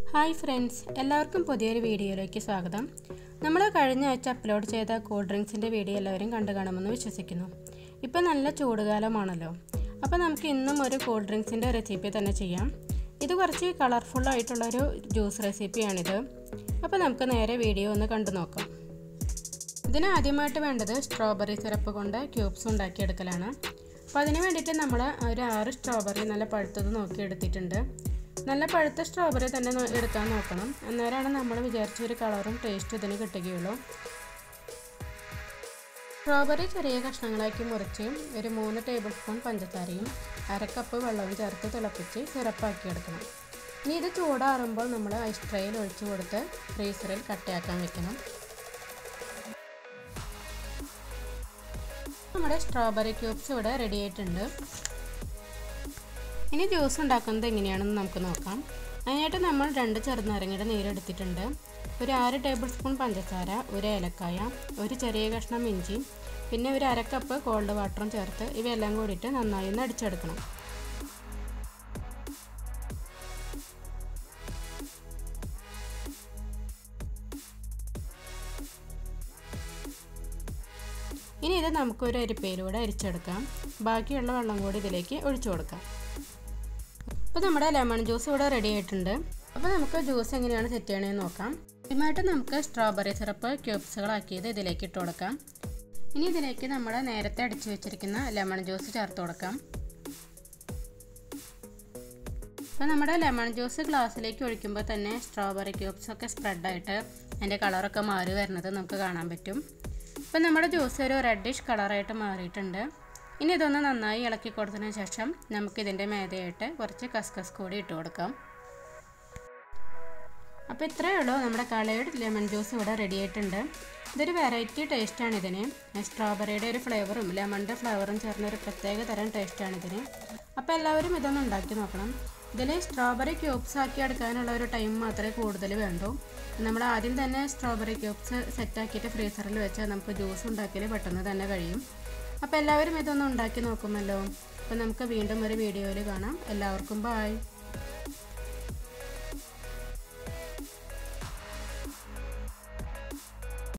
hi friends എല്ലാവർക്കും പുതിയൊരു വീഡിയോയിലേക്ക് സ്വാഗതം നമ്മൾ കഴിഞ്ഞ ആഴ്ച അപ്ലോഡ് ചെയ്ത കൂൾ ഡ്രിങ്ക്സിൻ്റെ വീഡിയോ എല്ലാവരും കണ്ടു കാണുമെന്ന് വിശ്വസിക്കുന്നു ഇപ്പോൾ നല്ല ചൂടുകാലമാണല്ലോ അപ്പോൾ നമുക്ക് ഇന്നും ഒരു കൂൾ ഡ്രിങ്ക്സിൻ്റെ റെസിപ്പി തന്നെ ചെയ്യാം ഇത് കുറച്ച് കളർഫുൾ ആയിട്ടുള്ളൊരു ജ്യൂസ് റെസിപ്പിയാണിത് അപ്പോൾ നമുക്ക് നേരെ വീഡിയോ ഒന്ന് കണ്ടു നോക്കാം ഇതിന് ആദ്യമായിട്ട് വേണ്ടത് സ്ട്രോബെറി സിറപ്പ് കൊണ്ട് ക്യൂബ്സ് ഉണ്ടാക്കിയെടുക്കലാണ് അപ്പോൾ അതിന് വേണ്ടിയിട്ട് നമ്മൾ ഒരു ആറ് സ്ട്രോബെറി നല്ല പഴുത്തത് നോക്കി എടുത്തിട്ടുണ്ട് നല്ല പഴുത്ത സ്ട്രോബെറി തന്നെ നോ- എടുക്കാൻ നോക്കണം അന്നേരമാണ് നമ്മൾ വിചാരിച്ച ഒരു കളറും ടേസ്റ്റും ഇതിന് കിട്ടുകയുള്ളൂ സ്ട്രോബെറി ചെറിയ കഷ്ണങ്ങളാക്കി മുറിച്ച് ഒരു മൂന്ന് ടേബിൾ സ്പൂൺ പഞ്ചസാരയും അര കപ്പ് വെള്ളവും ചേർത്ത് തിളപ്പിച്ച് സിറപ്പാക്കി എടുക്കണം ഇനി ഇത് ചൂടാറുമ്പോൾ നമ്മൾ ഐസ് ട്രേയിൽ ഒഴിച്ചു കൊടുത്ത് ഫ്രീസറിൽ കട്ടയാക്കാൻ വെക്കണം നമ്മുടെ സ്ട്രോബെറി ക്യൂബ്സ് ഇവിടെ റെഡി ആയിട്ടുണ്ട് ഇനി ജ്യൂസ് ഉണ്ടാക്കുന്നത് എങ്ങനെയാണെന്ന് നമുക്ക് നോക്കാം അതിനായിട്ട് നമ്മൾ രണ്ട് ചെറുനാരങ്ങയുടെ നീരെടുത്തിട്ടുണ്ട് ഒരു ആറ് ടേബിൾ സ്പൂൺ പഞ്ചസാര ഒരു ഏലക്കായ ഒരു ചെറിയ കഷ്ണം ഇഞ്ചി പിന്നെ ഒരു അര കപ്പ് കോൾഡ് വാട്ടറും ചേർത്ത് ഇവയെല്ലാം കൂടിയിട്ട് നന്നായി ഒന്ന് അടിച്ചെടുക്കണം ഇനി ഇത് നമുക്കൊരു അരിപ്പയിലൂടെ അരിച്ചെടുക്കാം ബാക്കിയുള്ള വെള്ളം കൂടി ഇതിലേക്ക് ഒഴിച്ചു കൊടുക്കാം അപ്പോൾ നമ്മുടെ ലെമൺ ജ്യൂസ് ഇവിടെ റെഡി ആയിട്ടുണ്ട് അപ്പോൾ നമുക്ക് ജ്യൂസ് എങ്ങനെയാണ് സെറ്റ് ചെയ്യണമെന്ന് നോക്കാം ആദ്യമായിട്ട് നമുക്ക് സ്ട്രോബെറി സിറപ്പ് ക്യൂബ്സുകളാക്കിയത് ഇതിലേക്ക് ഇട്ട് കൊടുക്കാം ഇനി ഇതിലേക്ക് നമ്മൾ നേരത്തെ അടിച്ചു വെച്ചിരിക്കുന്ന ലെമൺ ജ്യൂസ് ചേർത്ത് കൊടുക്കാം അപ്പോൾ നമ്മുടെ ലെമൺ ജ്യൂസ് ഗ്ലാസ്സിലേക്ക് ഒഴിക്കുമ്പോൾ തന്നെ സ്ട്രോബെറി ക്യൂബ്സ് ഒക്കെ സ്പ്രെഡായിട്ട് അതിൻ്റെ കളറൊക്കെ മാറി വരുന്നത് നമുക്ക് കാണാൻ പറ്റും അപ്പോൾ നമ്മുടെ ജ്യൂസ് ഒരു റെഡിഷ് കളറായിട്ട് മാറിയിട്ടുണ്ട് ഇനി ഇതൊന്ന് നന്നായി ഇളക്കി കൊടുത്തതിന് ശേഷം നമുക്കിതിൻ്റെ മേതയായിട്ട് കുറച്ച് കസ്കസ് കൂടി ഇട്ട് കൊടുക്കാം അപ്പോൾ ഇത്രയേ ഉള്ളൂ നമ്മുടെ കളേഡ് ലെമൺ ജ്യൂസ് ഇവിടെ റെഡി ആയിട്ടുണ്ട് ഇതൊരു വെറൈറ്റി ടേസ്റ്റാണ് ഇതിന് സ്ട്രോബെറിയുടെ ഒരു ഫ്ലേവറും ലെമണിൻ്റെ ഫ്ലേവറും ചേർന്ന ഒരു പ്രത്യേക തരം ടേസ്റ്റാണ് ഇതിന് അപ്പോൾ എല്ലാവരും ഇതൊന്ന് ഉണ്ടാക്കി നോക്കണം ഇതിൽ സ്ട്രോബെറി ക്യൂബ്സ് ആക്കി എടുക്കാനുള്ള ഒരു ടൈം മാത്രമേ കൂടുതൽ വേണ്ടൂ നമ്മൾ ആദ്യം തന്നെ സ്ട്രോബെറി ക്യൂബ്സ് സെറ്റാക്കിയിട്ട് ഫ്രീസറിൽ വെച്ചാൽ നമുക്ക് ജ്യൂസ് ഉണ്ടാക്കിയാൽ പെട്ടെന്ന് തന്നെ കഴിയും അപ്പോൾ എല്ലാവരും ഇതൊന്ന് ഉണ്ടാക്കി നോക്കുമല്ലോ അപ്പോൾ നമുക്ക് വീണ്ടും ഒരു വീഡിയോയിൽ കാണാം എല്ലാവർക്കും ബായ്